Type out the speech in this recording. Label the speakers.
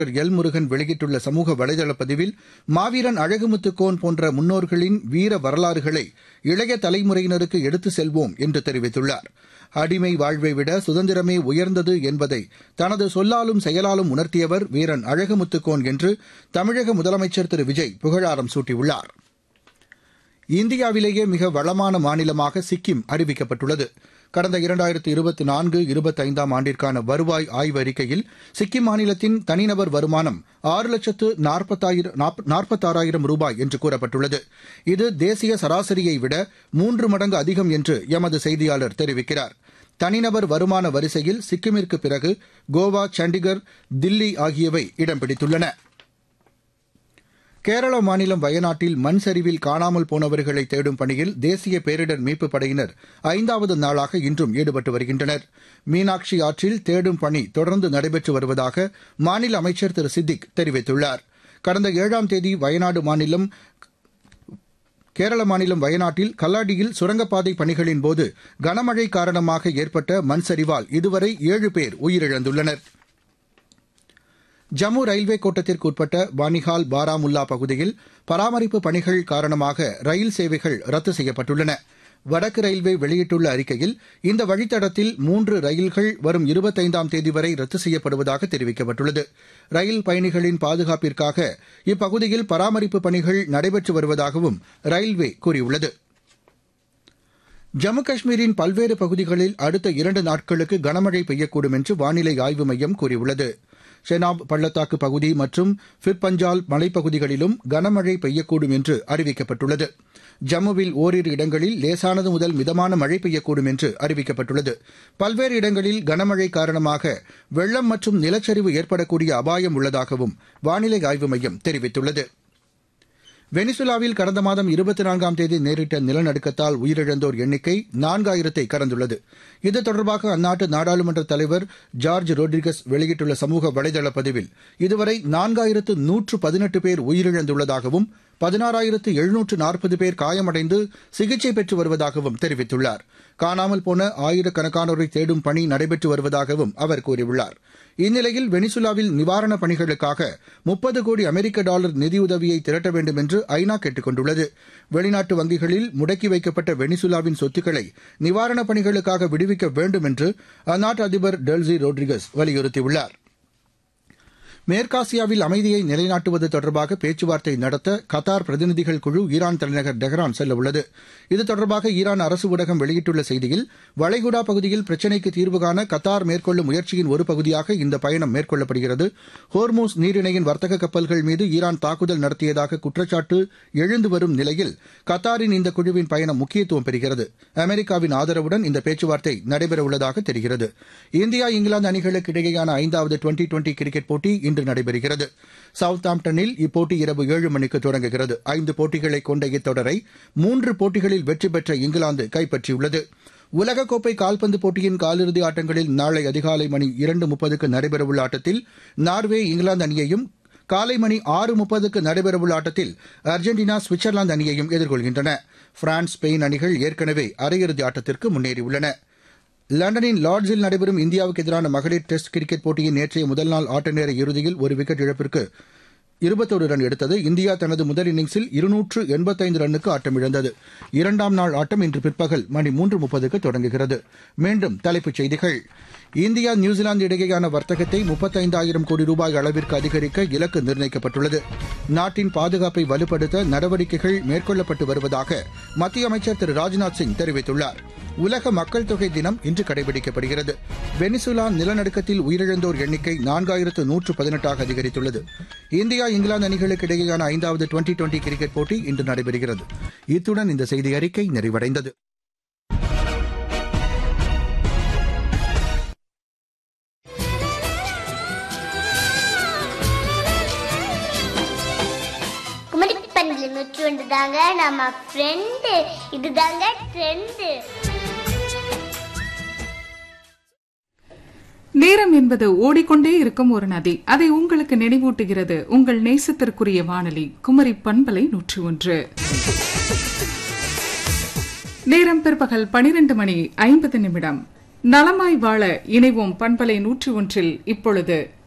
Speaker 1: L Murugan வெளியிட்டுள்ள சமூக வலைதள பதிவில் மாவீரன் அழகுமுத்துக்கோன் போன்ற முன்னோர்களின் வீர வரலாறுகளை இளைய தலைமுறையினருக்கு எடுத்து செல்வோம் என்று தெரிவித்துள்ளார் அடிமை வாழ்வை விட சுதந்திரமே உயர்ந்தது என்பதை தனது சொல்லாலும் செயலாலும் உணர்த்தியவர் வீரன் அழகுமுத்துக்கோன் என்று தமிழக முதலமைச்சர் திரு விஜய் புகழாரம் சூட்டியுள்ளார் இந்தியாவிலேயே மிக வளமான மாநிலமாக சிக்கிம் அறிவிக்கப்பட்டுள்ளது கடந்த இரண்டாயிரத்து இருபத்தி நான்கு இருபத்தைந்தாம் ஆண்டிற்கான வருவாய் ஆய்வறிக்கையில் சிக்கிம் மாநிலத்தின் தனிநபர் வருமானம் ஆறு லட்சத்து நாற்பத்தாறாயிரம் ரூபாய் என்று கூறப்பட்டுள்ளது இது தேசிய சராசரியை விட மூன்று மடங்கு அதிகம் என்று எமது செய்தியாளர் தெரிவிக்கிறார் தனிநபர் வருமான வரிசையில் சிக்கிமிற்கு பிறகு கோவா சண்டிகர் தில்லி ஆகியவை இடம் பிடித்துள்ளன கேரள மாநிலம் வயநாட்டில் மண் சரிவில் காணாமல் போனவர்களை தேடும் பணியில் தேசிய பேரிடர் மீட்புப் படையினர் ஐந்தாவது நாளாக இன்றும் ஈடுபட்டு வருகின்றனர் மீனாட்சி ஆற்றில் தேடும் பணி தொடர்ந்து நடைபெற்று வருவதாக மாநில அமைச்சர் திரு சித்திக் தெரிவித்துள்ளார் கடந்த ஏழாம் தேதி வயநாடு மாநிலம் கேரள மாநிலம் வயநாட்டில் கல்லாடியில் சுரங்கப்பாதை பணிகளின்போது கனமழை காரணமாக ஏற்பட்ட மண் சரிவால் இதுவரை ஏழு பேர் உயிரிழந்துள்ளனா் ஜம்மு ரயில்வே கோட்டத்திற்கு உட்பட்ட பானிஹால் பாராமுல்லா பகுதியில் பராமரிப்பு பணிகள் காரணமாக ரயில் சேவைகள் ரத்து செய்யப்பட்டுள்ளன வடக்கு ரயில்வே வெளியிட்டுள்ள அறிக்கையில் இந்த வழித்தடத்தில் மூன்று ரயில்கள் வரும் இருபத்தைந்தாம் தேதி வரை ரத்து செய்யப்படுவதாக தெரிவிக்கப்பட்டுள்ளது ரயில் பயணிகளின் பாதுகாப்பிற்காக இப்பகுதியில் பராமரிப்பு பணிகள் நடைபெற்று வருவதாகவும் ரயில்வே கூறியுள்ளது ஜம்மு காஷ்மீரின் பல்வேறு பகுதிகளில் அடுத்த இரண்டு நாட்களுக்கு கனமழை பெய்யக்கூடும் என்று வானிலை ஆய்வு மையம் கூறியுள்ளது ஷெனாப் பள்ளத்தாக்கு பகுதி மற்றும் ஃபிர்பஞ்சால் மலைப்பகுதிகளிலும் கனமழை பெய்யக்கூடும் என்று அறிவிக்கப்பட்டுள்ளது ஜம்முவில் ஓரிரு இடங்களில் லேசானது முதல் மிதமான மழை பெய்யக்கூடும் என்று அறிவிக்கப்பட்டுள்ளது பல்வேறு இடங்களில் கனமழை காரணமாக வெள்ளம் மற்றும் நிலச்சரிவு ஏற்படக்கூடிய அபாயம் உள்ளதாகவும் வானிலை ஆய்வு மையம் தெரிவித்துள்ளது வெனிசுலாவில் கடந்த மாதம் இருபத்தி நான்காம் தேதி நேரிட்ட நிலநடுக்கத்தால் உயிரிழந்தோர் எண்ணிக்கை நான்காயிரத்தை கடந்துள்ளது இது தொடர்பாக அந்நாட்டு நாடாளுமன்ற தலைவர் ஜார்ஜ் ரோட்ரிகஸ் வெளியிட்டுள்ள சமூக வலைதள பதிவில் இதுவரை நான்காயிரத்து நூற்று பதினெட்டு பேர் உயிரிழந்துள்ளதாகவும் பதினாறாயிரத்து எழுநூற்று நாற்பது பேர் காயமடைந்து சிகிச்சை பெற்று வருவதாகவும் தெரிவித்துள்ளார் காணாமல் போன ஆயிரக்கணக்கானோரை தேடும் பணி நடைபெற்று வருவதாகவும் அவர் கூறியுள்ளார் இந்நிலையில் வெனிசுலாவில் நிவாரணப் பணிகளுக்காக முப்பது கோடி அமெரிக்க டாலர் நிதியுதவியை திரட்ட வேண்டும் என்று ஐநா கேட்டுக் கொண்டுள்ளது வெளிநாட்டு வங்கிகளில் முடக்கி வைக்கப்பட்ட வெனிசுலாவின் சொத்துக்களை நிவாரணப் பணிகளுக்காக விடுவிக்க வேண்டும் என்று அந்நாட்டு அதிபர் டெல்சி ரோட்ரிகஸ் வலியுறுத்தியுள்ளார் மேற்காசியாவில் அமைதியை நிலைநாட்டுவது தொடர்பாக பேச்சுவார்த்தை நடத்த கத்தார் பிரதிநிதிகள் குழு ஈரான் தலைநகர் டெஹ்ரான் செல்ல உள்ளது இது தொடர்பாக ஈரான் அரசு ஊடகம் வெளியிட்டுள்ள செய்தியில் வளைகுடா பகுதியில் பிரச்சினைக்கு தீர்வு காண கத்தார் மேற்கொள்ளும் முயற்சியின் ஒரு பகுதியாக இந்த பயணம் மேற்கொள்ளப்படுகிறது ஹோர்மூஸ் நீரிணையின் வர்த்தக கப்பல்கள் மீது ஈரான் தாக்குதல் நடத்தியதாக குற்றச்சாட்டு எழுந்து வரும் நிலையில் கத்தாரின் இந்த குழுவின் பயணம் முக்கியத்துவம் பெறுகிறது அமெரிக்காவின் ஆதரவுடன் இந்த பேச்சுவார்த்தை நடைபெறவுள்ளதாக தெரிகிறது இந்தியா இங்கிலாந்து அணிகளுக்கு இடையேயான ஐந்தாவது டுவெண்டி டுவெண்டி கிரிக்கெட் போட்டி இன்று நடைபெறுகிறது சவுத் ஆம்டனில் இப்போட்டி இரவு ஏழு மணிக்கு தொடங்குகிறது ஐந்து போட்டிகளை கொண்ட இத்தொடரை மூன்று போட்டிகளில் வெற்றி பெற்ற இங்கிலாந்து கைப்பற்றியுள்ளது உலகக்கோப்பை கால்பந்து போட்டியின் காலிறுதி ஆட்டங்களில் நாளை அதிகாலை மணி இரண்டு முப்பதுக்கு நடைபெறவுள்ள ஆட்டத்தில் நார்வே இங்கிலாந்து அணியையும் காலை மணி ஆறு முப்பதுக்கு நடைபெறவுள்ள ஆட்டத்தில் அர்ஜென்டினா சுவிட்சர்லாந்து அணியையும் எதிர்கொள்கின்றன பிரான்ஸ் ஸ்பெயின் அணிகள் ஏற்கனவே அரையிறுதி ஆட்டத்திற்கு முன்னேறியுள்ளன லண்டனின் லார்ட்ஸில் நடைபெறும் இந்தியாவுக்கு எதிரான மகளிர் டெஸ்ட் கிரிக்கெட் போட்டியின் நேற்றைய முதல் நாள் ஆட்ட நேர இறுதியில் ஒரு விக்கெட் இழப்பிற்கு இருபத்தோரு ரன் எடுத்தது இந்தியா தனது முதல் இன்னிங்ஸில் இருநூற்று எண்பத்தைந்து ரன்னுக்கு ஆட்டமிழந்தது இரண்டாம் நாள் ஆட்டம் இன்று பிற்பகல் மணி மூன்று முப்பதுக்கு தொடங்குகிறது மீண்டும் தலைப்புச் செய்திகள் இந்தியா நியூசிலாந்து இடையேயான வர்த்தகத்தை முப்பத்தைந்தாயிரம் கோடி ரூபாய் அளவிற்கு அதிகரிக்க இலக்கு நிர்ணயிக்கப்பட்டுள்ளது நாட்டின் பாதுகாப்பை வலுப்படுத்த நடவடிக்கைகள் மேற்கொள்ளப்பட்டு வருவதாக மத்திய அமைச்சர் திரு ராஜ்நாத் சிங் தெரிவித்துள்ளார் உலக மக்கள் தொகை தினம் இன்று கடைபிடிக்கப்படுகிறது வெனிசுலா நிலநடுக்கத்தில் உயிரிழந்தோர் எண்ணிக்கை நான்காயிரத்து நூற்று பதினெட்டாக அதிகரித்துள்ளது இந்தியா இங்கிலாந்து அணிகளுக்கு இடையேயான ஐந்தாவது டுவெண்டி டுவெண்டி கிரிக்கெட் போட்டி இன்று நடைபெறுகிறது இத்துடன் இந்த செய்தி அறிக்கை நிறைவடைந்தது
Speaker 2: குமரி பண்டில் நூற்றி ஒன்று தாங்க நம்ம ஃப்ரெண்டு இதுதாங்க ட்ரெண்டு
Speaker 3: நேரம் என்பது ஓடிக்கொண்டே இருக்கும் ஒரு நதி அதை உங்களுக்கு நினைவூட்டுகிறது உங்கள் நேசத்திற்குரிய வானொலி குமரி பண்பலை நூற்றி ஒன்று நேரம் பிற்பகல் பனிரெண்டு மணி ஐம்பது நிமிடம் நலமாய் வாழ இணைவோம் பண்பலை நூற்றி ஒன்றில் இப்பொழுது